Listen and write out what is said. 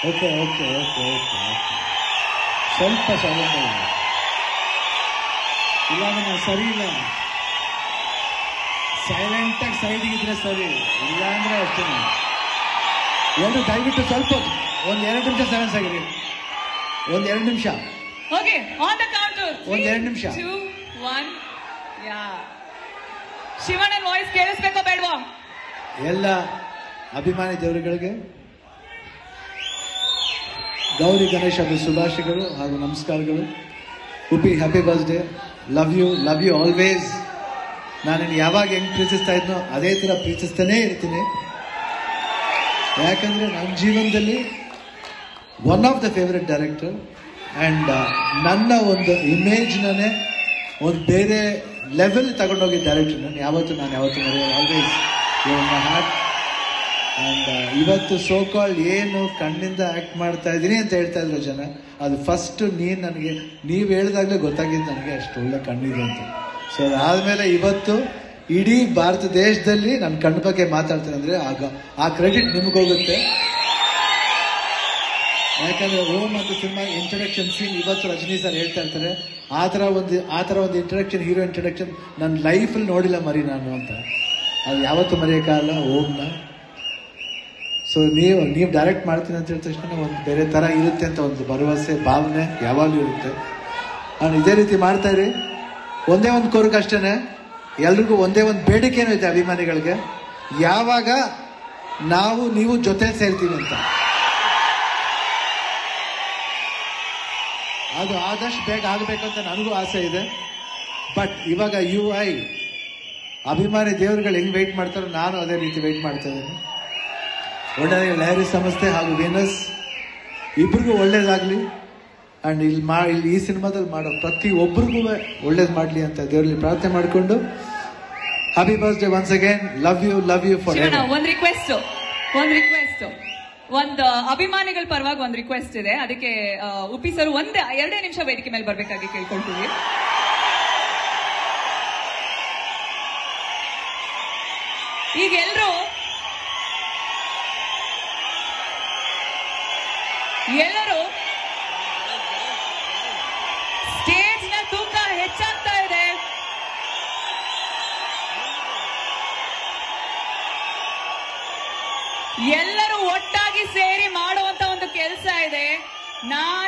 Okay okay okay okay ಸ್ವಲ್ಪ silent ಆಗಿ ಇಲ್ಲ ನಾನು ಸರಿ ಇಲ್ಲ ಸೈಲೆಂಟ್ ಆಗಿ ಸೈಡ್ಗೆ ಇದ್ರೆ ಸರಿ ಇಲ್ಲ ಅಂದ್ರೆ ಅಷ್ಟೇ ಎರಡು ದಯವಿಟ್ಟು ಸ್ವಲ್ಪ ಒಂದ್ ಎರಡು ನಿಮಿಷ ಸೈಲೆನ್ಸ್ ಆಗಿರಿ ಒಂದ್ ಎರಡು ನಿಮಿಷ ಓಕೆ ಆನ್ ದ ಕೌಂಟರ್ ಒಂದ್ ಎರಡ್ ನಿಮಿಷ. ಟೂ ಒನ್ ಯಾ ಶಿವಣ್ಣನ ವಾಯ್ಸ್ ಕೇಳಿಸ್ಬೇಕೋ ಬೇಡವಾ ಎಲ್ಲ ಅಭಿಮಾನಿ ದೇವರುಗಳಿಗೆ ಗೌರಿ ಗಣೇಶ ಹಬ್ಬದ ಶುಭಾಶಯಗಳು ಹಾಗೂ ನಮಸ್ಕಾರಗಳು Uppi happy birthday love you love you always ನಾನು ಯಾವಾಗ ಹೆಂಗ್ ಪ್ರೀತಿಸ್ತಾ ಇದ್ನೋ ಅದೇ ಥರ ಪ್ರೀತಿಸ್ತಾನೇ ಇರ್ತೀನಿ ಯಾಕಂದ್ರೆ ನನ್ನ ಜೀವನದಲ್ಲಿ one of the favourite director and ನನ್ನ ಒಂದು ಇಮೇಜ್ನೇ ಒಂದು ಬೇರೆ ಲೆವೆಲ್ ತಗೊಂಡೋಗಿ ಡೈರೆಕ್ಟರ್ ನಾನು ಯಾವತ್ತು ನಾನು ಯಾವತ್ತು ಮರೆಯೋದು ಆಲ್ವೇಸ್ ಮೈ ಹಾರ್ಟ್ ಆ್ಯಂಡ್ ಇವತ್ತು ಸೋ ಕಾಲ್ಡ್ ಏನು ಕಣ್ಣಿಂದ ಆ್ಯಕ್ಟ್ ಮಾಡ್ತಾ ಇದ್ದೀನಿ ಅಂತ ಹೇಳ್ತಾ ಇದ್ರು ಜನ ಅದು ಫಸ್ಟ್ ನೀನು ನನಗೆ ನೀವು ಹೇಳ್ದಾಗಲೇ ಗೊತ್ತಾಗಿದ್ದು ನನಗೆ ಅಷ್ಟು ಒಳ್ಳೆ ಕಣ್ಣಿದೆ ಅಂತ ಸೊ ಅದಾದಮೇಲೆ ಇವತ್ತು ಇಡೀ ಭಾರತ ದೇಶದಲ್ಲಿ ನನ್ನ ಕಣ್ಣು ಬಗ್ಗೆ ಮಾತಾಡ್ತೀನಿ ಅಂದರೆ ಆಗ ಆ ಕ್ರೆಡಿಟ್ ನಿಮಗೋಗುತ್ತೆ ಯಾಕಂದ್ರೆ ಓಮ್ ಅಂತ ಸಿನಿಮಾ ಇಂಟ್ರಡಕ್ಷನ್ ಸೀನ್ ಇವತ್ತು ರಜನಿ ಸರ್ ಹೇಳ್ತಾ ಇರ್ತಾರೆ ಆ ಥರ ಒಂದು ಆ ಥರ ಒಂದು ಇಂಟ್ರಡಕ್ಷನ್ ಹೀರೋ ಇಂಟ್ರಡಕ್ಷನ್ ನನ್ನ ಲೈಫಲ್ಲಿ ನೋಡಿಲ್ಲ ಮರಿ ನಾನು ಅಂತ ಅದು ಯಾವತ್ತೂ ಮರೆಯೋಕ್ಕಾಗಲ್ಲ ಓಮ್ನ ಸೊ ನೀವು ನೀವು ಡೈರೆಕ್ಟ್ ಮಾಡ್ತೀನಿ ಅಂತ ಹೇಳಿದ ತಕ್ಷಣ ಒಂದು ಬೇರೆ ಥರ ಇರುತ್ತೆ ಅಂತ ಒಂದು ಭರವಸೆ ಭಾವನೆ ಯಾವಾಗಲೂ ಇರುತ್ತೆ ನಾನು ಇದೇ ರೀತಿ ಮಾಡ್ತಾ ಇರಿ ಒಂದೇ ಒಂದು ಕೋರಿಕೆ ಅಷ್ಟೇ ಎಲ್ರಿಗೂ ಒಂದೇ ಒಂದು ಬೇಡಿಕೆನೂ ಇದೆ ಅಭಿಮಾನಿಗಳಿಗೆ ಯಾವಾಗ ನಾವು ನೀವು ಜೊತೆ ಸೇರ್ತೀವಿ ಅಂತ ಅದು ಆದಷ್ಟು ಬೇಗ ಆಗಬೇಕಂತ ನನಗೂ ಆಸೆ ಇದೆ ಬಟ್ ಇವಾಗ ಯು ಐ ಅಭಿಮಾನಿ ದೇವರುಗಳು ಹೆಂಗ್ ವೆಯ್ಟ್ ಮಾಡ್ತಾರೋ ನಾನು ಅದೇ ರೀತಿ ವೆಯ್ಟ್ ಮಾಡ್ತಾ ಇದ್ದೀನಿ ಒಳ್ಳೆಯ ಲಹರಿ ಸಂಸ್ಥೆ ಹಾಗೂ ವೀನಸ್ ಇಬ್ರಿಗೂ ಒಳ್ಳೇದಾಗ್ಲಿ ಅಂಡ್ ಇಲ್ಲಿ ಮಾ ಇಲ್ಲಿ ಈ ಸಿನಿಮಾದಲ್ಲಿ ಮಾಡೋ ಪ್ರತಿ ಒಬ್ರಿಗೂ ಒಳ್ಳೇದು ಮಾಡಲಿ ಅಂತ ದೇವರಲ್ಲಿ ಪ್ರಾರ್ಥನೆ ಮಾಡಿಕೊಂಡು happy birthday once again love you love you for Shivanna ಒಂದ್ ರಿಕ್ವೆಸ್ಟ್ ಒಂದ್ ರಿಕ್ವೆಸ್ಟ್ ಒಂದ್ ಅಭಿಮಾನಿಗಳ ಪರವಾಗಿ ಒಂದ್ ರಿಕ್ವೆಸ್ಟ್ ಇದೆ ಅದಕ್ಕೆ ಆ, ಉಪ್ಪಿ ಸರ್ ಒಂದೇ ಎರಡೇ ನಿಮಿಷ ವೇದಿಕೆ ಮೇಲೆ ಬರ್ಬೇಕಾಗಿ ಕೇಳ್ಕೊಳ್ತೀವಿ ಈಗ ಎಲ್ರು ಎಲ್ಲರೂ ಸ್ಟೇಜ್ ನ ತೂಕ ಹೆಚ್ಚಾಗ್ತಾ ಇದೆ ಎಲ್ಲರೂ ಒಟ್ಟಾಗಿ ಸೇರಿ ಮಾಡುವಂತ ಒಂದು ಕೆಲಸ ಇದೆ ನಾನ್